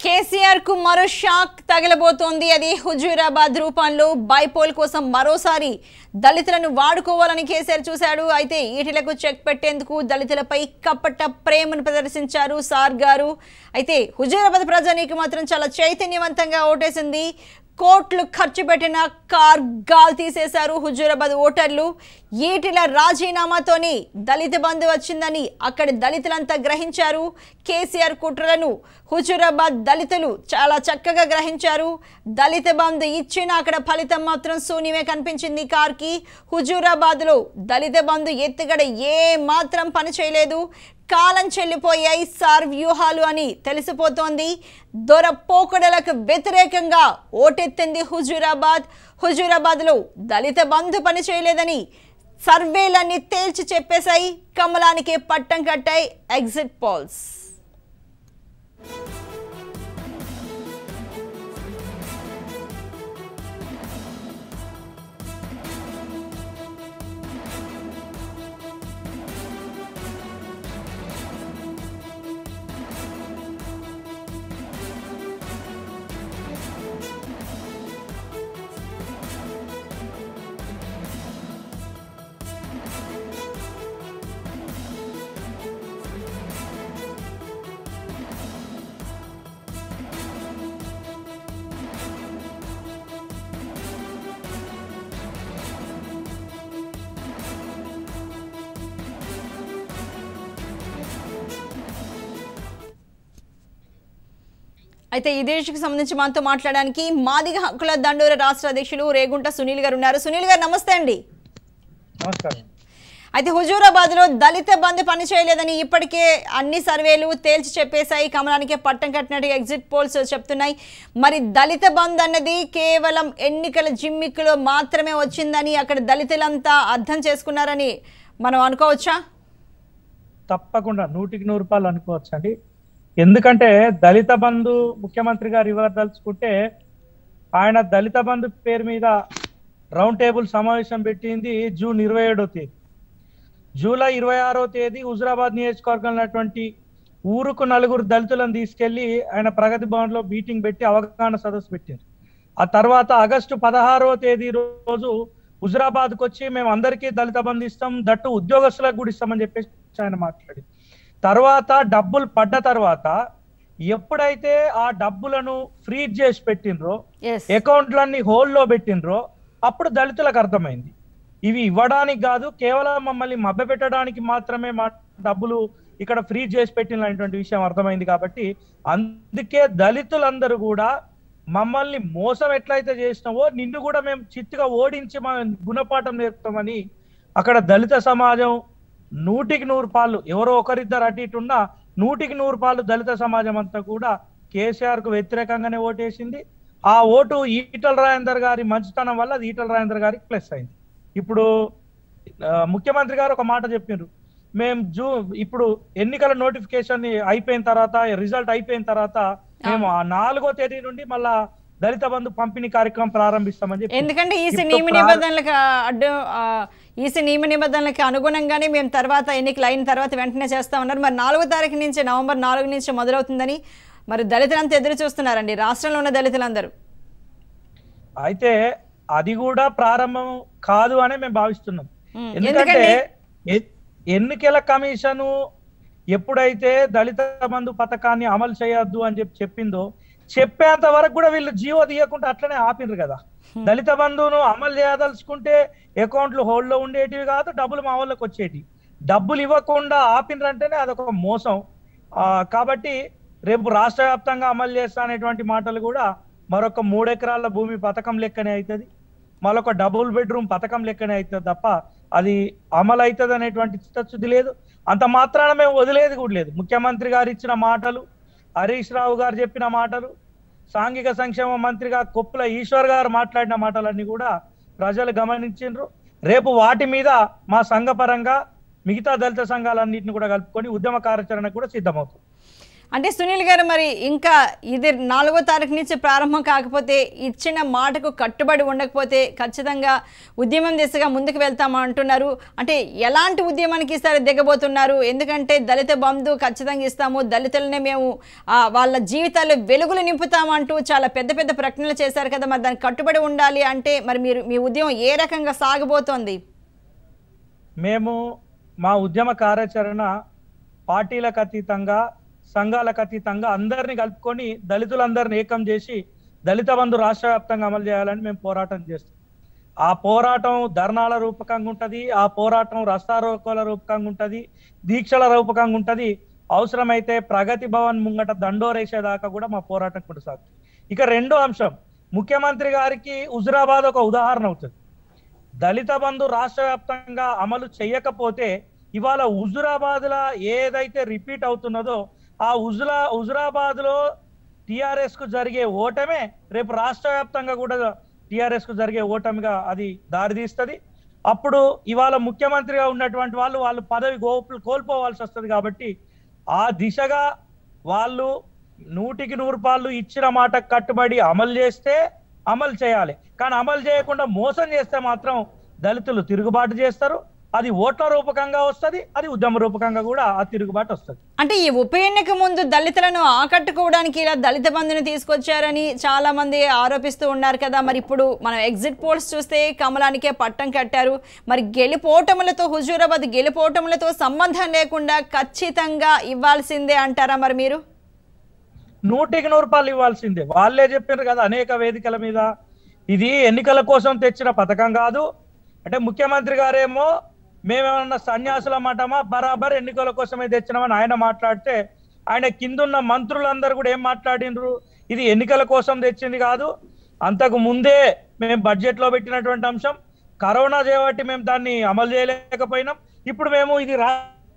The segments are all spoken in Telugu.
కేసీఆర్ కు మరో షాక్ తగలబోతోంది అది హుజూరాబాద్ రూపంలో బైపోల్ కోసం మరోసారి దళితులను వాడుకోవాలని కేసీఆర్ చూశాడు అయితే ఈటలకు చెక్ పెట్టేందుకు దళితులపై కప్పట ప్రేమను ప్రదర్శించారు సార్ గారు అయితే హుజూరాబాద్ ప్రజానీకి మాత్రం చాలా చైతన్యవంతంగా ఓటేసింది కోట్లు ఖర్చు పెట్టిన కార్ గాల్ తీసేశారు హుజూరాబాద్ ఓటర్లు ఈటిల రాజీనామాతోని దళిత బంధు వచ్చిందని అక్కడి దళితులంతా గ్రహించారు కేసీఆర్ కుట్రలను హుజూరాబాద్ దళితులు చాలా చక్కగా గ్రహించారు దళిత బంధు ఇచ్చిన అక్కడ ఫలితం మాత్రం శూన్యమే కనిపించింది కార్కి హుజూరాబాద్లో దళిత బంధు ఎత్తుగడ ఏ మాత్రం పని చేయలేదు కాలం చెల్లిపోయాయి సార్ వ్యూహాలు అని తెలిసిపోతోంది దొర పోకడలకు వ్యతిరేకంగా ఓటెత్తింది హుజూరాబాద్ హుజూరాబాద్లో దళిత బంధు పని చేయలేదని సర్వేలన్నీ తేల్చి చెప్పేశాయి కమలానికి పట్టం కట్టాయి ఎగ్జిట్ పోల్స్ అయితే ఇదే ఇష్యూకి సంబంధించి మనతో మాట్లాడడానికి మాదిగ హక్కుల దండోర రాష్ట్ర అధ్యక్షులు రేగుంట సునీల్ గారు ఉన్నారు సునీల్ గారు నమస్తే అండి నమస్కారం అయితే హుజూరాబాద్ లో దళిత బంధు పని చేయలేదని ఇప్పటికే అన్ని సర్వేలు తేల్చి చెప్పేశాయి కమలానికే పట్టం కట్టినట్టుగా ఎగ్జిట్ పోల్స్ చెప్తున్నాయి మరి దళిత బంధు అన్నది కేవలం ఎన్నికల జిమ్మిక్కులో మాత్రమే వచ్చిందని అక్కడ దళితులంతా అర్థం చేసుకున్నారని మనం అనుకోవచ్చా తప్పకుండా నూటికి నూరు రూపాయలు అనుకోవచ్చు అండి ఎందుకంటే దళిత బంధు ముఖ్యమంత్రి గారు ఇవ్వదలుచుకుంటే ఆయన దళిత బంధు పేరు మీద రౌండ్ టేబుల్ సమావేశం పెట్టింది జూన్ ఇరవై ఏడో తేదీ జూలై ఇరవై ఆరో తేదీ హుజురాబాద్ నియోజకవర్గంలో ఉన్నటువంటి ఊరుకు నలుగురు దళితులను తీసుకెళ్లి ఆయన ప్రగతి భవన్ లో మీటింగ్ పెట్టి అవగాహన సదస్సు పెట్టారు ఆ తర్వాత ఆగస్టు పదహారో తేదీ రోజు హుజురాబాద్కి వచ్చి మేము అందరికీ దళిత బంధు ఇస్తాం దట్టు ఉద్యోగస్తులకు కూడా ఇస్తామని చెప్పేసి ఆయన మాట్లాడి తర్వాత డబ్బులు పడ్డ తర్వాత ఎప్పుడైతే ఆ డబ్బులను ఫ్రీజ్ చేసి పెట్టినరో ఎస్ అకౌంట్లన్నీ హోల్డ్లో పెట్టినరో అప్పుడు దళితులకు అర్థమైంది ఇవి ఇవ్వడానికి కాదు కేవలం మమ్మల్ని మభ్యపెట్టడానికి మాత్రమే మా డబ్బులు ఇక్కడ ఫ్రీ చేసి పెట్టినటువంటి విషయం అర్థమైంది కాబట్టి అందుకే దళితులందరూ కూడా మమ్మల్ని మోసం ఎట్లయితే చేసినావో నిన్ను కూడా మేము చిత్తుగా ఓడించి మా గుణపాఠం నేర్పుతామని అక్కడ దళిత సమాజం నూటికి నూరు పాలు ఎవరో ఒకరిద్దరు అటు ఇటు ఉన్నా నూటికి నూరు పాలు దళిత సమాజం అంతా కూడా కేసీఆర్ కు వ్యతిరేకంగానే ఓటేసింది ఆ ఓటు ఈటల రాజేందర్ గారి మంచితనం వల్ల అది ఈటల రాజేందర్ గారికి ప్లస్ అయింది ఇప్పుడు ఆ, ముఖ్యమంత్రి గారు ఒక మాట చెప్పిండ్రు మేము జూ ఇప్పుడు ఎన్నికల నోటిఫికేషన్ అయిపోయిన తర్వాత రిజల్ట్ అయిపోయిన తర్వాత మేము ఆ నాలుగో తేదీ నుండి మళ్ళా దళిత బంధు పంపిణీ కార్యక్రమం ప్రారంభిస్తామని చెప్పి ఎందుకంటే ఈసీ ఇప్పుడు నియమ ప్రా- నిబంధనలకు అడ్డు ఆ, ఈసీ నియమ నిబంధనలకు అనుగుణంగానే మేము తర్వాత ఎన్నికలు అయిన తర్వాత వెంటనే చేస్తామన్నారు మరి నాలుగో తారీఖు నుంచి నవంబర్ నాలుగు నుంచి మొదలవుతుందని మరి దళితులంతా ఎదురు చూస్తున్నారండి రాష్ట్రంలో ఉన్న దళితులందరూ అయితే అది కూడా ప్రారంభం కాదు అనే మేము భావిస్తున్నాం ఉమ్, ఎందుకంటే ఎందుకండి ఎ- ఎన్నికల కమిషను ఎప్పుడైతే దళిత బంధు పథకాన్ని అమలు చేయొద్దు అని చెప్పి చెప్పిందో చెప్పేంత వరకు కూడా వీళ్ళు జీవో తీయకుండా అట్లనే ఆపినరు కదా దళిత బంధువును అమలు చేయదలుచుకుంటే అకౌంట్లు హోల్డ్లో ఉండేటివి కాదు డబ్బులు మా వాళ్ళకి వచ్చేటివి డబ్బులు ఇవ్వకుండా ఆపినరంటేనే అదొక మోసం ఆ, కాబట్టి రేపు రాష్ట్ర వ్యాప్తంగా అమలు చేస్తా అనేటువంటి మాటలు కూడా మరొక మూడెకరాల భూమి పథకం లెక్కనే అవుతుంది మరొక డబుల్ బెడ్రూమ్ పథకం లెక్కనే అవుతుంది తప్ప అది అమలు అవుతుంది అనేటువంటి చిత్తశుద్ధి లేదు అంత మాత్రాన మేము వదిలేది కూడా లేదు ముఖ్యమంత్రి గారు ఇచ్చిన మాటలు హరీష్ రావు గారు చెప్పిన మాటలు సాంఘిక సంక్షేమ మంత్రిగా కొప్పుల ఈశ్వర్ గారు మాట్లాడిన మాటలన్నీ కూడా ప్రజలు గమనించిండ్రు రేపు వాటి మీద మా సంఘపరంగా మిగతా దళిత సంఘాలన్నింటిని కూడా కలుపుకొని ఉద్యమ కార్యాచరణకు కూడా సిద్ధమవుతుంది అంటే సునీల్ గారు మరి ఇంకా ఇది నాలుగో తారీఖు నుంచి ప్రారంభం కాకపోతే ఇచ్చిన మాటకు కట్టుబడి ఉండకపోతే ఖచ్చితంగా ఉద్యమం దిశగా ముందుకు వెళ్తామా అంటున్నారు అంటే ఎలాంటి ఉద్యమానికి ఈసారి దిగబోతున్నారు ఎందుకంటే దళిత బంధు ఖచ్చితంగా ఇస్తాము దళితులనే మేము ఆ, వాళ్ళ జీవితాల్లో వెలుగులు నింపుతామంటూ చాలా పెద్ద పెద్ద ప్రకటనలు చేశారు కదా మరి దానికి కట్టుబడి ఉండాలి అంటే మరి మీరు మీ ఉద్యమం ఏ రకంగా సాగబోతోంది మేము మా ఉద్యమ కార్యాచరణ పార్టీలకు అతీతంగా సంఘాలకు అతీతంగా అందరినీ కలుపుకొని దళితులందరినీ ఏకం చేసి దళిత బంధు రాష్ట్ర వ్యాప్తంగా అమలు చేయాలని మేము పోరాటం చేస్తాం ఆ పోరాటం ధర్నాల రూపకంగా ఉంటది ఆ పోరాటం రస్తారోకోల రూపకంగా ఉంటది దీక్షల రూపకంగా ఉంటది అవసరమైతే ప్రగతి భవన్ ముంగట దండోరేసేదాకా కూడా మా పోరాటం కొనసాగుతుంది ఇక రెండో అంశం ముఖ్యమంత్రి గారికి హుజురాబాద్ ఒక ఉదాహరణ అవుతుంది దళిత బంధు రాష్ట్ర వ్యాప్తంగా అమలు చేయకపోతే ఇవాళ హుజురాబాద్ లా ఏదైతే రిపీట్ అవుతున్నదో ఆ హుజురా హుజురాబాద్ లో టిఆర్ఎస్ కు జరిగే ఓటమే రేపు రాష్ట్ర వ్యాప్తంగా కూడా టిఆర్ఎస్ కు జరిగే ఓటమిగా అది దారితీస్తుంది అప్పుడు ఇవాళ ముఖ్యమంత్రిగా ఉన్నటువంటి వాళ్ళు వాళ్ళు పదవి గోపు కోల్పోవాల్సి వస్తుంది కాబట్టి ఆ దిశగా వాళ్ళు నూటికి నూరు పాళ్ళు ఇచ్చిన మాట కట్టుబడి అమలు చేస్తే అమలు చేయాలి కానీ అమలు చేయకుండా మోసం చేస్తే మాత్రం దళితులు తిరుగుబాటు చేస్తారు అది ఓట్ల రూపకంగా వస్తది అది ఉద్యమ రూపకంగా కూడా ఆ తిరుగుబాటు వస్తది అంటే ఈ ఉప ఎన్నిక ముందు దళితులను ఆకట్టుకోవడానికి ఇలా దళిత బంధుని తీసుకొచ్చారని చాలా మంది ఆరోపిస్తూ ఉన్నారు కదా మరి ఇప్పుడు మనం ఎగ్జిట్ పోల్స్ చూస్తే కమలానికే పట్టం కట్టారు మరి గెలిపోటములతో హుజూరాబాద్ గెలిపోటములతో సంబంధం లేకుండా ఖచ్చితంగా ఇవ్వాల్సిందే అంటారా మరి మీరు నూటికి నూరు రూపాయలు ఇవ్వాల్సిందే వాళ్ళే చెప్పారు కదా అనేక వేదికల మీద ఇది ఎన్నికల కోసం తెచ్చిన పథకం కాదు అంటే ముఖ్యమంత్రి గారేమో మేమేమన్నా సన్యాసుల మాటమా బరాబర్ ఎన్నికల కోసమే తెచ్చినామని ఆయన మాట్లాడితే ఆయన కిందున్న మంత్రులందరూ కూడా ఏం మాట్లాడినరు ఇది ఎన్నికల కోసం తెచ్చింది కాదు అంతకు ముందే మేము బడ్జెట్ లో పెట్టినటువంటి అంశం కరోనా చేయబట్టి మేము దాన్ని అమలు చేయలేకపోయినాం ఇప్పుడు మేము ఇది రా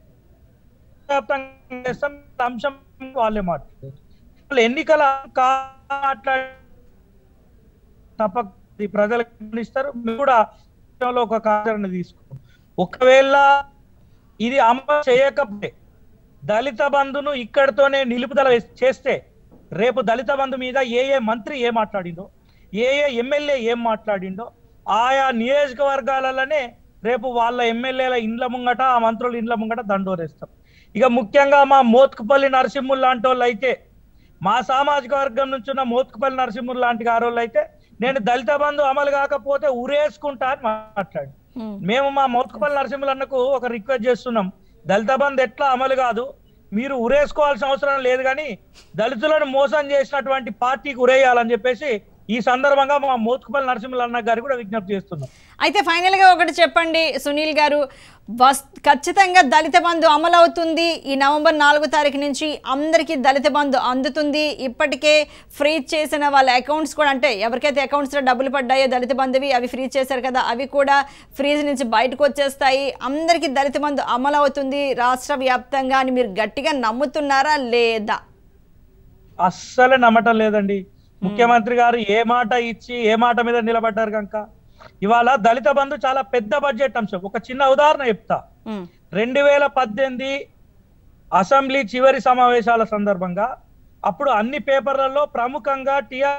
వ్యాప్తంగా చేస్తాం అంశం వాళ్ళే మాట్లాడారు అసలు ఎన్నికల మాట్లాడి తప్పక ఇది ప్రజలకు గమనిస్తారు మేము కూడా విషయంలో ఒక కార్యాచరణ తీసుకుంటాం ఒకవేళ ఇది అమలు చేయకపోతే దళిత బంధును ఇక్కడితోనే నిలుపుదల వేస్- చేస్తే రేపు దళిత బంధు మీద ఏ ఏ మంత్రి ఏం మాట్లాడిందో ఏ ఏ ఎమ్మెల్యే ఏం మాట్లాడిండో ఆయా నియోజకవర్గాలలోనే రేపు వాళ్ళ ఎమ్మెల్యేల ఇండ్ల ముంగట ఆ మంత్రుల ఇండ్ల ముంగట దండోరేస్తాం ఇక ముఖ్యంగా మా మోత్కుపల్లి నరసింహులు లాంటి వాళ్ళు అయితే మా సామాజిక వర్గం నుంచి ఉన్న మోత్కుపల్లి నరసింహులు లాంటి గారోళ్ళు అయితే నేను దళిత బంధు అమలు కాకపోతే ఉరేసుకుంటా అని మాట్లాడు హ్మ్. మేము మా మోత్కుపల్లి నరసింహులు అన్నకు ఒక రిక్వెస్ట్ చేస్తున్నాం దళిత బంధు ఎట్లా అమలు కాదు మీరు ఉరేసుకోవాల్సిన అవసరం లేదు కానీ దళితులను మోసం చేసినటువంటి పార్టీకి ఉరేయాలని చెప్పేసి ఈ సందర్భంగా మా మోత్కుపల్లి నరసింహులు అన్న గారు కూడా విజ్ఞప్తి చేస్తున్నాం అయితే ఫైనల్గా ఒకటి చెప్పండి సునీల్ గారు వస్ ఖచ్చితంగా దళిత బంధు అమలు అవుతుంది ఈ నవంబర్ నాలుగో తారీఖు నుంచి అందరికీ దళిత బంధు అందుతుంది ఇప్పటికే ఫ్రీజ్ చేసిన వాళ్ళ అకౌంట్స్ కూడా అంటే ఎవరికైతే అకౌంట్స్లో డబ్బులు పడ్డాయో దళిత బంధువి అవి ఫ్రీజ్ చేశారు కదా అవి కూడా ఫ్రీజ్ నుంచి బయటకు వచ్చేస్తాయి అందరికీ దళిత బంధు అమలు అవుతుంది రాష్ట్ర వ్యాప్తంగా అని మీరు గట్టిగా నమ్ముతున్నారా లేదా అస్సలే నమ్మటం లేదండి ముఖ్యమంత్రి గారు ఏ మాట ఇచ్చి ఏ మాట మీద నిలబడ్డారు కనుక ఇవాళ దళిత బంధు చాలా పెద్ద బడ్జెట్ అంశం ఒక చిన్న ఉదాహరణ చెప్తా ఉమ్, రెండు వేల పద్దెనిమిది అసెంబ్లీ చివరి సమావేశాల సందర్భంగా అప్పుడు అన్ని పేపర్లలో ప్రముఖంగా టిఆర్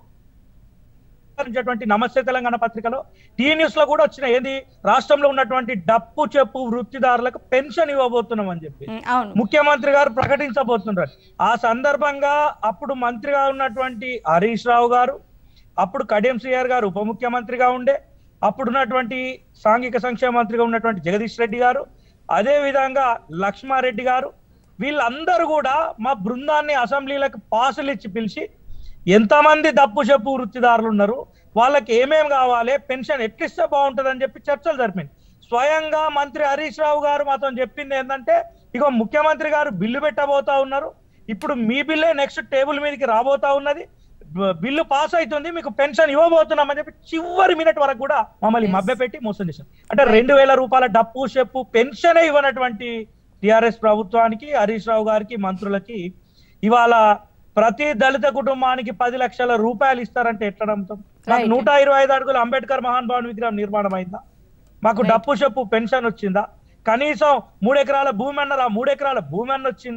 నమస్తే తెలంగాణ పత్రికలో టీ న్యూస్ లో కూడా వచ్చిన ఏంది రాష్ట్రంలో ఉన్నటువంటి డప్పు చెప్పు వృత్తిదారులకు పెన్షన్ ఇవ్వబోతున్నాం అని చెప్పి ఉమ్, అవును ముఖ్యమంత్రి గారు ప్రకటించబోతున్నారు ఆ సందర్భంగా అప్పుడు మంత్రిగా ఉన్నటువంటి హరీష్ రావు గారు అప్పుడు కడియం శ్రీఆర్ గారు ఉప ముఖ్యమంత్రిగా ఉండే అప్పుడు ఉన్నటువంటి సాంఘిక సంక్షేమ మంత్రిగా ఉన్నటువంటి జగదీష్ రెడ్డి గారు అదే విధంగా లక్ష్మారెడ్డి గారు వీళ్ళందరూ కూడా మా బృందాన్ని అసెంబ్లీలకు పాసులు ఇచ్చి పిలిచి ఎంతమంది దప్పు చెప్పు వృత్తిదారులు ఉన్నారు వాళ్ళకి ఏమేం కావాలి పెన్షన్ ఎట్లిస్తే బాగుంటుంది అని చెప్పి చర్చలు జరిపింది స్వయంగా మంత్రి హరీష్ రావు గారు మాతో చెప్పింది ఏంటంటే ఇగో ముఖ్యమంత్రి గారు బిల్లు పెట్టబోతా ఉన్నారు ఇప్పుడు మీ బిల్లే నెక్స్ట్ టేబుల్ మీదకి రాబోతా ఉన్నది బ- బిల్లు పాస్ అవుతుంది మీకు పెన్షన్ ఇవ్వబోతున్నామని చెప్పి చివరి మినిట్ వరకు కూడా మమ్మల్ని Yes. మభ్యపెట్టి మోసం చేశారు అంటే రెండు వేల రూపాయల డప్పు చెప్పు పెన్షనే ఇవ్వనటువంటి టిఆర్ఎస్ ప్రభుత్వానికి హరీష్ రావు గారికి మంత్రులకి ఇవాళ ప్రతి దళిత కుటుంబానికి పది లక్షల రూపాయలు ఇస్తారంటే ఎట్లా నమ్ముతాం మాకు Right. నూట ఇరవై ఐదు అడుగులు అంబేద్కర్ మహాన్ భవన్ విగ్రహం నిర్మాణం అయిందా మాకు Right. డప్పు చెప్పు పెన్షన్ వచ్చిందా కనీసం మూడు ఎకరాల భూమి అన్నారు ఆ మూడు ఎకరాల భూమి అన్న వచ్చిందా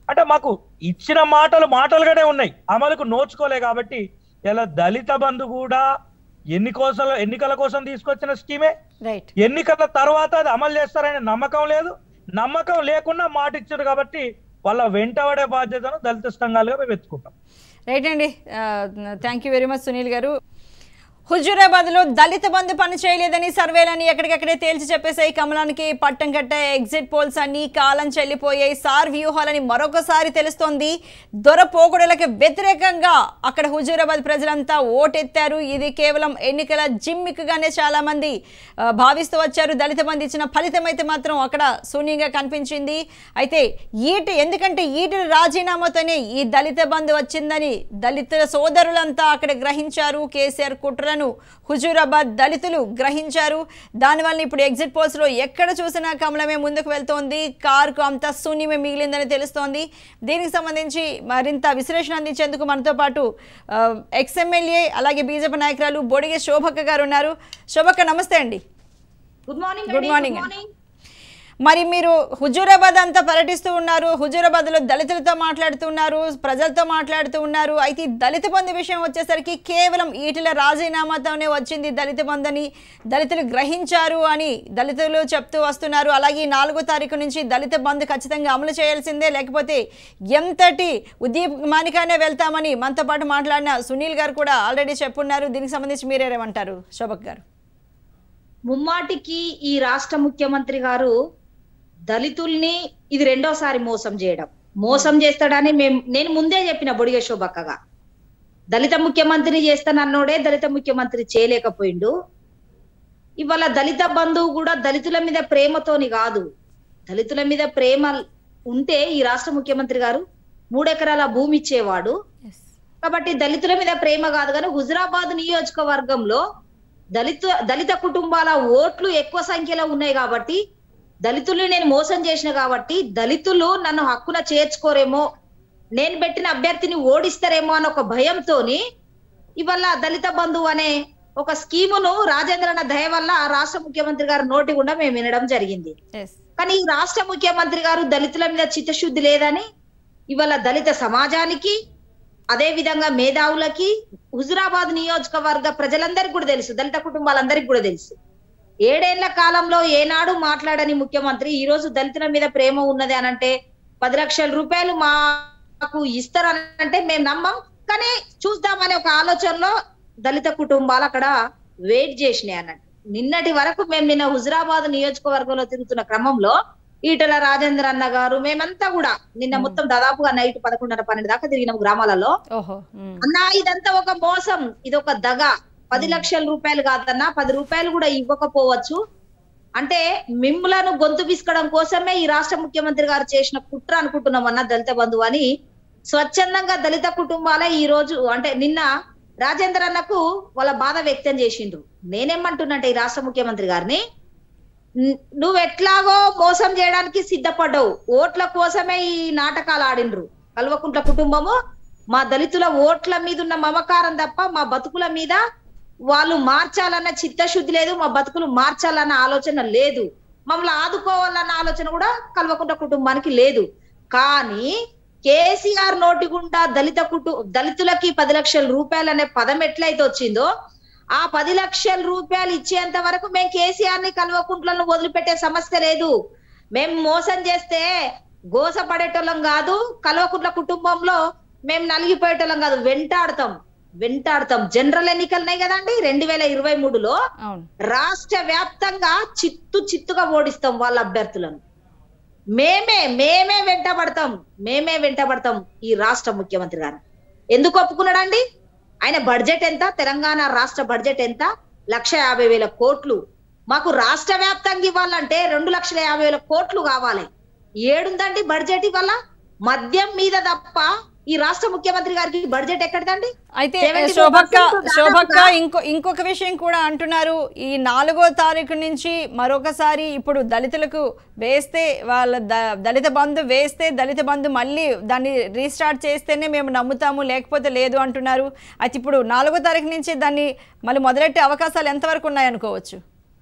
అంటే మాకు ఇచ్చిన మాటలు మాటలుగానే ఉన్నాయి అమలుకు నోచుకోలే కాబట్టి ఇలా దళిత బంధు కూడా ఎన్ని కోసం ఎన్నికల కోసం తీసుకొచ్చిన స్కీమే రైట్ ఎన్నికల తర్వాత అది అమలు చేస్తారనే నమ్మకం లేదు నమ్మకం లేకుండా మాట ఇచ్చారు కాబట్టి వాళ్ళ వెంటబడే బాధ్యతను దళిత సంఘాలుగా మేము ఎత్తుకుంటాం రైట్ అండి thank you very much Sunil garu హుజూరాబాద్లో దళిత బంధు పని చేయలేదని సర్వేలని ఎక్కడికక్కడే తేల్చి చెప్పేశాయి కమలానికి పట్టం కట్ట ఎగ్జిట్ పోల్స్ అన్ని కాలం చెల్లిపోయాయి సార్ వ్యూహాలని మరొకసారి తెలుస్తోంది దొర పోకడలకు వ్యతిరేకంగా అక్కడ హుజూరాబాద్ ప్రజలంతా ఓటెత్తారు ఇది కేవలం ఎన్నికల జిమ్మిక్గానే చాలా మంది ఆ, భావిస్తూ వచ్చారు దళిత బంధు ఇచ్చిన ఫలితం అయితే మాత్రం అక్కడ శూన్యంగా కనిపించింది అయితే ఈటి ఎందుకంటే ఈటి రాజీనామాతోనే ఈ దళిత బంధు వచ్చిందని దళిత సోదరులంతా అక్కడ గ్రహించారు కేసీఆర్ కుట్రలను హుజూరాబాద్ దళితులు గ్రహించారు దానివల్ల ఇప్పుడు ఎగ్జిట్ పోల్స్లో ఎక్కడ చూసినా కమలమే ముందుకు వెళ్తోంది కారుకు అంత శూన్యమే మిగిలిందని తెలుస్తోంది దీనికి సంబంధించి మరింత విశ్లేషణ అందించేందుకు మనతో పాటు ఎక్స్ ఎమ్మెల్యే అలాగే బీజేపీ నాయకురాలు బొడిగే శోభక్క గారు ఉన్నారు శోభక్క నమస్తే అండి గుడ్ మార్నింగ్ Good morning అండి. మరి మీరు హుజూరాబాద్ అంతా పర్యటిస్తూ ఉన్నారు హుజూరాబాద్లో దళితులతో మాట్లాడుతున్నారు ప్రజలతో మాట్లాడుతూ ఉన్నారు అయితే ఈ దళిత బంధు విషయం వచ్చేసరికి కేవలం ఈటల రాజీనామాతోనే వచ్చింది దళిత బంధుని దళితులు గ్రహించారు అని దళితులు చెప్తూ వస్తున్నారు అలాగే ఈ నాలుగో తారీఖు నుంచి దళిత బంధు ఖచ్చితంగా అమలు చేయాల్సిందే లేకపోతే ఎంతటి ఉద్యమానికైనా వెళ్తామని మనతో పాటు మాట్లాడిన సునీల్ గారు కూడా ఆల్రెడీ చెప్పున్నారు దీనికి సంబంధించి మీరేమంటారు శోభక్ గారు ముమ్మాటికి ఈ రాష్ట్ర ముఖ్యమంత్రి గారు దళితుల్ని ఇది రెండోసారి మోసం చేయడం మోసం చేస్తాడని మేము నేను ముందే చెప్పిన బొడిగ శోభక్కగా దళిత ముఖ్యమంత్రి చేస్తానన్నోడే దళిత ముఖ్యమంత్రి చేయలేకపోయిండు ఇవాళ దళిత బంధువు కూడా దళితుల మీద ప్రేమతోని కాదు దళితుల మీద ప్రేమ ఉంటే ఈ రాష్ట్ర ముఖ్యమంత్రి గారు మూడెకరాల భూమి ఇచ్చేవాడు కాబట్టి దళితుల మీద ప్రేమ కాదు కానీ హుజరాబాద్ నియోజకవర్గంలో దళిత దళిత కుటుంబాల ఓట్లు ఎక్కువ సంఖ్యలో ఉన్నాయి కాబట్టి దళితుల్ని నేను మోసం చేసిన కాబట్టి దళితులు నన్ను హక్కున చేర్చుకోరేమో నేను పెట్టిన అభ్యర్థిని ఓడిస్తారేమో అన్న ఒక భయంతోని ఇవాళ దళిత బంధువు అనే ఒక స్కీమును రాజేంద్రన దయ వల్ల ఆ రాష్ట్ర ముఖ్యమంత్రి గారి నోటి గుండా మేము వినడం జరిగింది ఎస్ కానీ ఈ రాష్ట్ర ముఖ్యమంత్రి గారు దళితుల మీద చిత్తశుద్ధి లేదని ఇవాళ దళిత సమాజానికి అదే విధంగా మేధావులకి హుజురాబాద్ నియోజకవర్గ ప్రజలందరికీ కూడా తెలుసు దళిత కుటుంబాలందరికీ కూడా తెలుసు ఏడేళ్ల కాలంలో ఏనాడు మాట్లాడని ముఖ్యమంత్రి ఈ రోజు దళితుల మీద ప్రేమ ఉన్నది అని అంటే పది లక్షల రూపాయలు మాకు ఇస్తారు అని అంటే మేము నమ్మం కానీ చూద్దామనే ఒక ఆలోచనలో దళిత కుటుంబాలు అక్కడ వెయిట్ చేసినాయి అన్నట్టు నిన్నటి వరకు మేము నిన్న హుజురాబాద్ నియోజకవర్గంలో తిరుగుతున్న క్రమంలో ఈటల రాజేంద్ర అన్న గారు మేమంతా కూడా నిన్న మొత్తం దాదాపుగా నైట్ పదకొండున్నర పన్నెండు దాకా తిరిగినాం గ్రామాలలో ఓహో ఉమ్. అన్నా ఇదంతా ఒక మోసం ఇది ఒక దగ పది లక్షల రూపాయలు కాదన్నా పది రూపాయలు కూడా ఇవ్వకపోవచ్చు అంటే మిమ్మలను గొంతు పిసుకోవడం కోసమే ఈ రాష్ట్ర ముఖ్యమంత్రి గారు చేసిన కుట్ర అనుకుంటున్నామన్నా దళిత బంధువు అని స్వచ్ఛందంగా దళిత కుటుంబాలే ఈ రోజు అంటే నిన్న రాజేంద్ర అన్నకు వాళ్ళ బాధ వ్యక్తం చేసిండ్రు నేనేమంటున్నంటే ఈ రాష్ట్ర ముఖ్యమంత్రి గారిని "న్- నువ్వు ఎట్లాగో మోసం చేయడానికి సిద్ధపడ్డావు ఓట్ల కోసమే ఈ నాటకాలు ఆడిండ్రు కల్వకుంట్ల కుటుంబము మా దళితుల ఓట్ల మీద ఉన్న మమకారం తప్ప మా బతుకుల మీద వాళ్ళు మార్చాలన్న చిత్తశుద్ధి లేదు మా బతుకులు మార్చాలన్న ఆలోచన లేదు మమ్మల్ని ఆదుకోవాలన్న ఆలోచన కూడా కల్వకుంట్ల కుటుంబానికి లేదు కానీ కేసీఆర్ నోటి గుండా దళిత కుటు దళితులకి పది లక్షల రూపాయలు అనే పదం ఎట్లయితే వచ్చిందో ఆ పది లక్షల రూపాయలు ఇచ్చేంత వరకు మేము కేసీఆర్ ని కల్వకుంట్లను వదిలిపెట్టే సమస్య లేదు మేము మోసం చేస్తే గోస పడేటోళ్ళం కాదు కల్వకుంట్ల కుటుంబంలో మేము నలిగిపోయేటోళ్ళం కాదు వెంటాడతాం వెంటాడతాం జనరల్ ఎన్నికలున్నాయి కదండి రెండు వేల ఇరవై మూడులో అవును రాష్ట్ర వ్యాప్తంగా చిత్తు చిత్తుగా ఓడిస్తాం వాళ్ళ అభ్యర్థులను మేమే మేమే వెంటబడతాం మేమే వెంటబడతాం ఈ రాష్ట్ర ముఖ్యమంత్రి గారు ఎందుకు ఒప్పుకున్నాడండి ఆయన బడ్జెట్ ఎంత తెలంగాణ రాష్ట్ర బడ్జెట్ ఎంత లక్ష యాభై వేల కోట్లు మాకు రాష్ట్ర వ్యాప్తంగా ఇవ్వాలంటే రెండు లక్షల యాభై వేల కోట్లు కావాలి ఏడుందండి బడ్జెట్ ఇవాళ మద్యం మీద తప్ప ఈ రాష్ట్ర ముఖ్యమంత్రి గారికి బడ్జెట్ ఎక్కడదండి అయితే 74% శోభక్క దాదాపుగా- శోభక్క ఇంకో ఇంకొక విషయం కూడా అంటున్నారు ఈ నాలుగో తారీఖు నుంచి మరొకసారి ఇప్పుడు దళితులకు వేస్తే వాళ్ళ ద- దళిత బంధు వేస్తే దళిత బంధు మళ్ళీ దాన్ని రీస్టార్ట్ చేస్తేనే మేము నమ్ముతాము లేకపోతే లేదు అంటున్నారు అయితే ఇప్పుడు నాలుగో తారీఖు నుంచి దాన్ని మళ్ళీ మొదలెట్టే అవకాశాలు ఎంతవరకు ఉన్నాయనుకోవచ్చు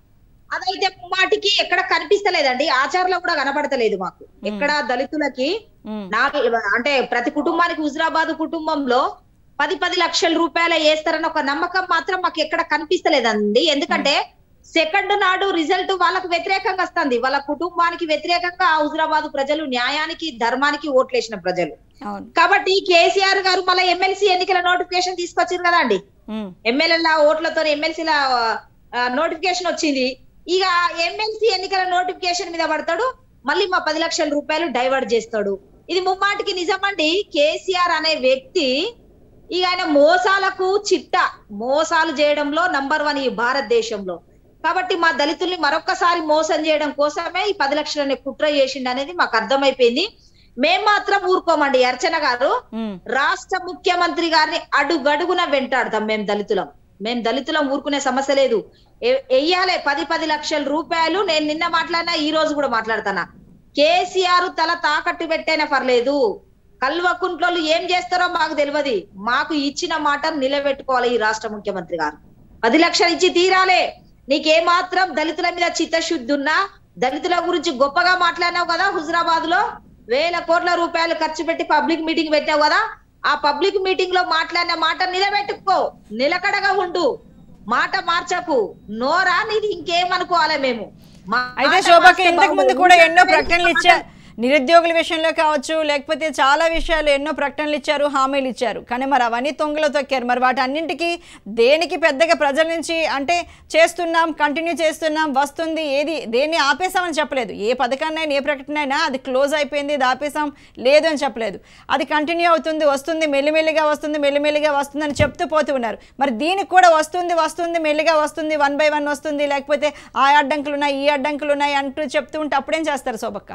అదైతే ముమ్మాటికి ఎక్కడ కనిపిస్తలేదండి ఆచారంలో కూడా కనబడతలేదు మాకు ఎక్కడ దళితులకి ఉమ్, నాకు అంటే ప్రతి కుటుంబానికి హుజరాబాద్ కుటుంబంలో పది పది లక్షల రూపాయలు వేస్తారని ఒక నమ్మకం మాత్రం మాకు ఎక్కడ కనిపిస్తలేదండి ఎందుకంటే సెకండ్ నాడు రిజల్ట్ వాళ్ళకు వ్యతిరేకంగా వస్తుంది వాళ్ళ కుటుంబానికి వ్యతిరేకంగా హుజరాబాద్ ప్రజలు న్యాయానికి ధర్మానికి ఓట్లేసిన ప్రజలు అవును కాబట్టి కేసీఆర్ గారు మళ్ళీ ఎమ్మెల్సీ ఎన్నికల నోటిఫికేషన్ తీసుకొచ్చారు కదా అండి ఉమ్, ఎమ్మెల్యేల ఓట్లతో ఎమ్మెల్సీల నోటిఫికేషన్ వచ్చింది ఇక ఎమ్మెల్సీ ఎన్నికల నోటిఫికేషన్ మీద పడతాడు మళ్ళీ మా పది లక్షల రూపాయలు డైవర్ట్ చేస్తాడు ఇది ముమ్మాటికి నిజమండి కేసీఆర్ అనే వ్యక్తి ఇక ఆయన మోసాలకు చిట్ట మోసాలు చేయడంలో నంబర్ వన్ ఈ భారతదేశంలో కాబట్టి మా దళితుల్ని మరొక్కసారి మోసం చేయడం కోసమే ఈ పది లక్షలని కుట్ర చేసిండు అనేది మాకు అర్థమైపోయింది మేం మాత్రం ఊరుకోమండి అర్చన గారు ఉమ్, రాష్ట్ర ముఖ్యమంత్రి గారిని అడుగడుగున వెంటాడతాం మేము దళితులం మేము దళితులం ఊరుకునే సమస్య లేదు ఎ- ఎయ్యాలే పది పది లక్షల రూపాయలు నేను నిన్న మాట్లాడినా ఈ రోజు కూడా మాట్లాడతానా కేసీఆర్ తల తాకట్టు పెట్టైనా పర్లేదు కల్వకుంట్లోళ్ళు ఏం చేస్తారో మాకు తెలియదు మాకు ఇచ్చిన మాట నిలబెట్టుకోవాలి ఈ రాష్ట్ర ముఖ్యమంత్రి గారు పది లక్షలు ఇచ్చి తీరాలే నీకేమాత్రం దళితుల మీద చిత్తశుద్ధి ఉన్నా దళితుల గురించి గొప్పగా మాట్లాడినావు కదా హుజరాబాద్ లో వేల కోట్ల రూపాయలు ఖర్చు పెట్టి పబ్లిక్ మీటింగ్ పెట్టావు కదా ఆ పబ్లిక్ మీటింగ్ లో మాట్లాడిన మాట నిలబెట్టుకో నిలకడగా ఉండు మాట మార్చకు నోరా నీది ఇంకేమనుకోవాలి మేము మాట అయితే శోభకి మార్చే ఇంతకు ముందు బాగోదు. కూడా ఎన్నో ప్రకటనలు ఇచ్చారు నిరుద్యోగుల విషయంలో కావచ్చు లేకపోతే చాలా విషయాలు ఎన్నో ప్రకటనలు ఇచ్చారు హామీలు ఇచ్చారు కానీ మరి అవన్నీ తొంగలో తొక్కారు మరి వాటి అన్నింటికి దేనికి పెద్దగా ప్రజల నుంచి అంటే చేస్తున్నాం కంటిన్యూ చేస్తున్నాం వస్తుంది ఏది దేన్ని ఆపేసామని చెప్పలేదు ఏ పథకాన్నైనా ఏ ప్రకటన అయినా అది క్లోజ్ అయిపోయింది ఇది ఆపేసాం లేదు అని చెప్పలేదు అది కంటిన్యూ అవుతుంది వస్తుంది మెల్లిమెల్లిగా వస్తుంది మెల్లిమెల్లిగా వస్తుంది అని చెప్తూ పోతూ ఉన్నారు మరి దీనికి కూడా వస్తుంది వస్తుంది మెల్లిగా వస్తుంది వన్ బై వన్ వస్తుంది లేకపోతే ఆ అడ్డంకులు ఉన్నాయి ఈ అడ్డంకులు ఉన్నాయి అంటూ చెప్తూ ఉంటే అప్పుడేం చేస్తారు శోభక్క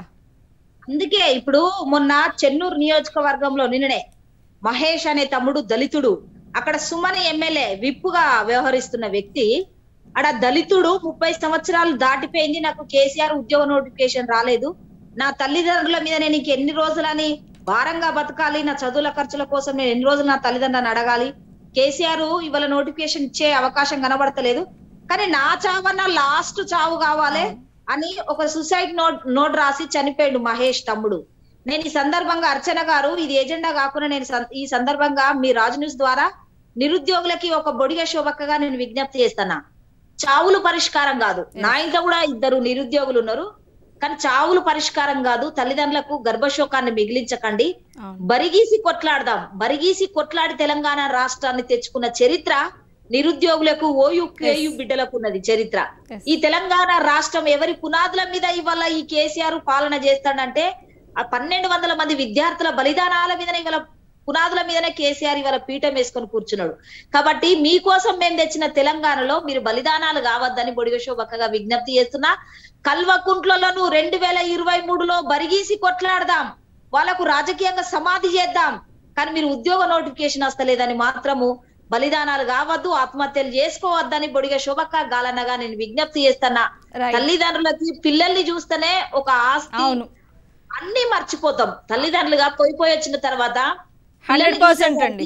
అందుకే ఇప్పుడు మొన్న చెన్నూరు నియోజకవర్గంలో నిన్ననే మహేష్ అనే తమ్ముడు దళితుడు అక్కడ సుమన్ ఎమ్మెల్యే విప్పుగా వ్యవహరిస్తున్న వ్యక్తి అక్కడ దళితుడు ముప్పై సంవత్సరాలు దాటిపోయింది నాకు కేసీఆర్ ఉద్యోగ నోటిఫికేషన్ రాలేదు నా తల్లిదండ్రుల మీద నేను ఇంక ఎన్ని రోజులని భారంగా బతకాలి నా చదువుల ఖర్చుల కోసం నేను ఎన్ని రోజులు నా తల్లిదండ్రులను అడగాలి కేసీఆర్ ఇవాళ నోటిఫికేషన్ ఇచ్చే అవకాశం కనబడతలేదు కానీ నా చావన్న లాస్ట్ చావు కావాలి అని ఒక సూసైడ్ నోట్ నోట్ రాసి చనిపోయాడు మహేష్ తమ్ముడు నేను ఈ సందర్భంగా అర్చన గారు ఇది ఎజెండా కాకుండా నేను సం- ఈ సందర్భంగా మీ రాజు న్యూస్ ద్వారా నిరుద్యోగులకి ఒక బొడిగ శోభక్కగా నేను విజ్ఞప్తి చేస్తున్నా చావులు పరిష్కారం కాదు నా ఇంట్లో కూడా ఇద్దరు నిరుద్యోగులు ఉన్నారు కానీ చావులు పరిష్కారం కాదు తల్లిదండ్రులకు గర్భశోకాన్ని మిగిలించకండి అవును బరిగీసి కొట్లాడదాం బరిగీసి కొట్లాడి తెలంగాణ రాష్ట్రాన్ని తెచ్చుకున్న చరిత్ర నిరుద్యోగులకు ఓయు కేయు బిడ్డలకు ఉన్నది చరిత్ర Yes. ఈ తెలంగాణ రాష్ట్రం ఎవరి పునాదుల మీద ఇవాళ ఈ కేసీఆర్ పాలన చేస్తాడంటే ఆ పన్నెండు వందల మంది విద్యార్థుల బలిదానాల మీదనే ఇవాళ పునాదుల మీదనే కేసీఆర్ ఇవాళ పీఠం వేసుకొని కూర్చున్నాడు కాబట్టి మీకోసం మేము తెచ్చిన తెలంగాణలో మీరు బలిదానాలు కావద్దని బొడిగ శోభక్కగా విజ్ఞప్తి చేస్తున్నా కల్వకుంట్లలోను రెండు వేల ఇరవై మూడులో బరిగీసి కొట్లాడదాం వాళ్ళకు రాజకీయంగా సమాధి చేద్దాం కానీ మీరు ఉద్యోగ నోటిఫికేషన్ వస్తలేదని మాత్రము బలిదానాలు కావద్దు ఆత్మహత్యలు చేసుకోవద్దని బొడిగ శోభక్క గాలన్నగా నేను విజ్ఞప్తి చేస్తున్నా Right. తల్లిదండ్రులకి పిల్లల్ని చూస్తేనే ఒక ఆస్తి అవును అన్ని మర్చిపోతాం తల్లిదండ్రులుగా పోయి పోయి వచ్చిన తర్వాత హండ్రెడ్ పిల్లల్ని పర్సెంట్ అండి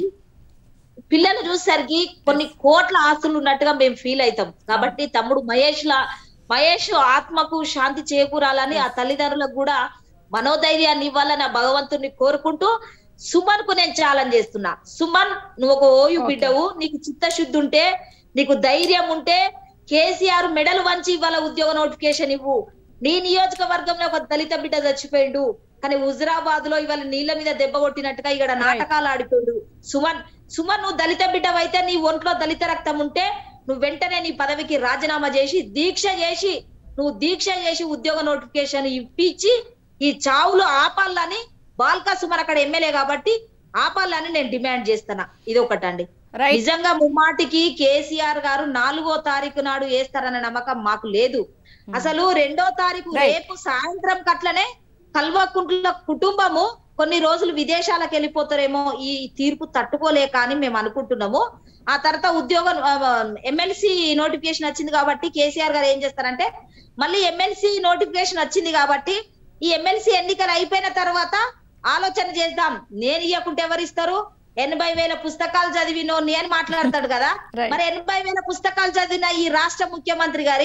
పిల్లలు చూసేసరికి కొన్ని కోట్ల ఆస్తులు ఉన్నట్టుగా మేము ఫీల్ అవుతాం కాబట్టి తమ్ముడు మహేష్ లా మహేష్ ఆత్మకు శాంతి చేకూరాలని ఆ తల్లిదండ్రులకు కూడా మనోధైర్యాన్ని ఇవ్వాలని ఆ భగవంతుని కోరుకుంటూ సుమన్ కు నేను ఛాలెంజ్ చేస్తున్నా సుమన్ నువ్వు ఒక ఓయు Okay. బిడ్డవు నీకు చిత్తశుద్ధి ఉంటే నీకు ధైర్యం ఉంటే కేసీఆర్ మెడల్ వంచి ఇవాళ ఉద్యోగ నోటిఫికేషన్ ఇవ్వు నీ నియోజకవర్గంలో ఒక దళిత బిడ్డ చచ్చిపోయిండు కానీ హుజరాబాద్ లో ఇవాళ నీళ్ళ మీద దెబ్బ కొట్టినట్టుగా ఇక్కడ నాటకాలు ఆడిపోయాడు సుమన్ సుమన్ నువ్వు దళిత బిడ్డవైతే నీ ఒంట్లో దళిత రక్తం ఉంటే నువ్వు వెంటనే నీ పదవికి రాజీనామా చేసి దీక్ష చేసి నువ్వు దీక్ష చేసి ఉద్యోగ నోటిఫికేషన్ ఇప్పించి ఈ చావులు ఆపాలని బాల్కా సుమన్ అక్కడ ఎమ్మెల్యే కాబట్టి ఆపాలని నేను డిమాండ్ చేస్తున్నా ఇది ఒకటండి రైట్ నిజంగా ముమ్మాటికి కేసీఆర్ గారు నాలుగో తారీఖు నాడు వేస్తారన్న నమ్మకం మాకు లేదు అసలు రెండో తారీఖు Right. రేపు సాయంత్రం కట్లనే కల్వకుంట్ల కుటుంబము కొన్ని రోజులు విదేశాలకు వెళ్ళిపోతారేమో ఈ తీర్పు తట్టుకోలేక అని మేము అనుకుంటున్నాము ఆ తర్వాత ఉద్యోగం ఎమ్మెల్సీ నోటిఫికేషన్ వచ్చింది కాబట్టి కేసీఆర్ గారు ఏం చేస్తారంటే మళ్ళీ ఎమ్మెల్సీ నోటిఫికేషన్ వచ్చింది కాబట్టి ఈ ఎమ్మెల్సీ ఎన్నికలు అయిపోయిన తర్వాత ఆలోచన చేద్దాం నేను ఇవ్వకుంటే ఎవరు ఇస్తారు ఎనభై వేల పుస్తకాలు చదివినోని అని మాట్లాడతాడు కదా Right. మరి ఎనభై వేల పుస్తకాలు చదివిన ఈ రాష్ట్ర ముఖ్యమంత్రి గారి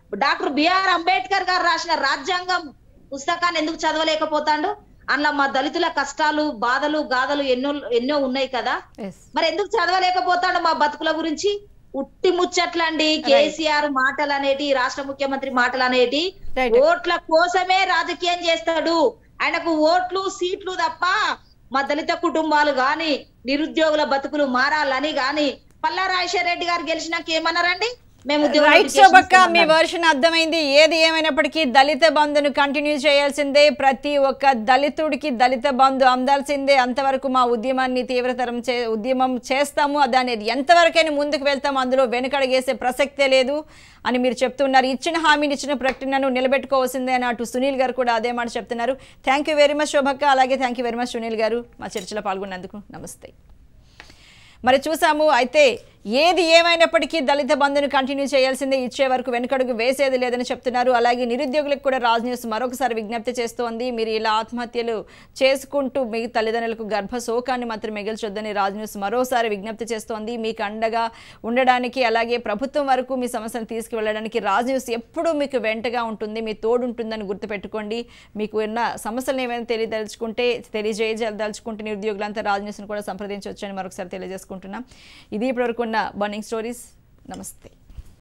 డాక్టర్ బిఆర్ అంబేద్కర్ గారు రాసిన రాజ్యాంగం పుస్తకాన్ని ఎందుకు చదవలేకపోతాడు అందులో మా దళితుల కష్టాలు బాధలు గాథలు ఎన్నో ఎన్నో ఉన్నాయి కదా ఎస్ మరి ఎందుకు చదవలేకపోతాడు మా బతుకుల గురించి ఉట్టి ముచ్చట్లండి కేసీఆర్ మాటలు అనేటి రాష్ట్ర ముఖ్యమంత్రి మాటలు అనేటి Right. ఓట్ల కోసమే రాజకీయం చేస్తాడు ఆయనకు ఓట్లు సీట్లు తప్ప మా దళిత కుటుంబాలు గాని నిరుద్యోగుల బతుకులు మారాలని గాని పల్లా రాజశేఖర రెడ్డి గారు గెలిచినాక ఏమన్నారండి మేము ఉద్యోగ రైట్ notifications శోభక్క మీ ఇస్తున్నాం. వర్షన్ అర్థమైంది ఏది ఏమైనప్పటికీ దళిత బంధును కంటిన్యూ చేయాల్సిందే ప్రతి ఒక్క దళితుడికి దళిత బంధు అందాల్సిందే అంతవరకు మా ఉద్యమాన్ని తీవ్రతరం చే ఉద్యమం చేస్తాము దాన్ని ఎంతవరకైనా ముందుకు వెళ్తాము అందులో వెనుకడగేసే ప్రసక్తే లేదు అని మీరు చెప్తున్నారు ఇచ్చిన హామీని ఇచ్చిన ప్రకటనను నిలబెట్టుకోవాల్సిందే అని అటు సునీల్ గారు కూడా అదే మాట చెప్తున్నారు thank you very much Shobhakka అలాగే thank you very much Sunil garu మా చర్చలో పాల్గొన్నందుకు నమస్తే మరి చూసాము అయితే ఏది ఏమైనప్పటికీ దళిత బంధును కంటిన్యూ చేయాల్సిందే ఇచ్చే వరకు వెనుకడుగు వేసేది లేదని చెప్తున్నారు అలాగే నిరుద్యోగులకు కూడా రాజ్ న్యూస్ మరొకసారి విజ్ఞప్తి చేస్తోంది మీరు ఇలా ఆత్మహత్యలు చేసుకుంటూ మీ తల్లిదండ్రులకు గర్భ శోకాన్ని మాత్రం మిగిల్చొద్దని రాజ్ న్యూస్ మరోసారి విజ్ఞప్తి చేస్తోంది మీకు అండగా ఉండడానికి అలాగే ప్రభుత్వం వరకు మీ సమస్యను తీసుకువెళ్ళడానికి రాజ్ న్యూస్ ఎప్పుడూ మీకు వెంటగా ఉంటుంది మీ తోడు ఉంటుందని గుర్తుపెట్టుకోండి మీకు ఉన్న సమస్యలను ఏమైనా తెలియదలుచుకుంటే తెలియజేయదలుచుకుంటే నిరుద్యోగులంతా రాజ్ న్యూస్ని కూడా సంప్రదించవచ్చని మరొకసారి తెలియజేసుకుంటున్నాం ఇది ఇప్పటివరకు ఉన్న బర్నింగ్ స్టోరీస్ నమస్తే